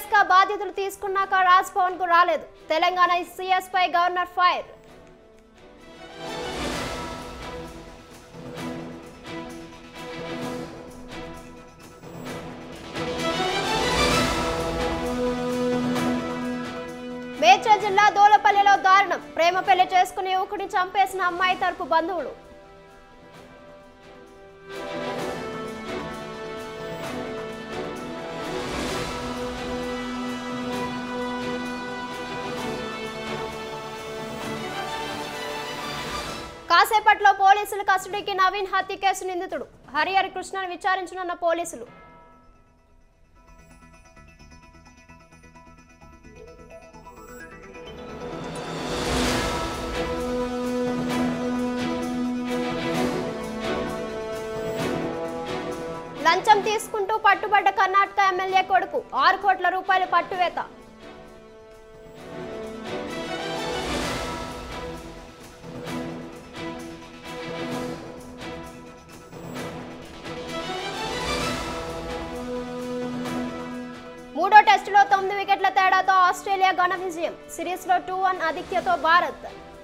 CS గా బాధ్యతలు తీసుకున్నాక రాజ్ భవన్ కు రాలేదు తెలంగాణ సీఎస్ పై గవర్నర్ ఫైర్ మేడ్చల్ జిల్లా దోలపల్లిలో దారుణం ప్రేమ పెళ్లి చేసుకుని యువకుడిని చంపేసిన అమ్మాయి తరపు బంధువులు కాసేపట్లో పోలీసుల కస్టడీకి నవీన్ హత్య కేసు నిందితుడు హరిహరి కృష్ణను విచారించనున్న పోలీసులు లంచం తీసుకుంటూ పట్టుబడ్డ కర్ణాటక ఎమ్మెల్యే కొడుకు ఆరు కోట్ల రూపాయల పట్టువేత మూడో టెస్టులో తొమ్మిది వికెట్ల తేడాతో ఆస్ట్రేలియా ఘన విజయం సిరీస్లో టూ వన్ ఆధిక్యతో భారత్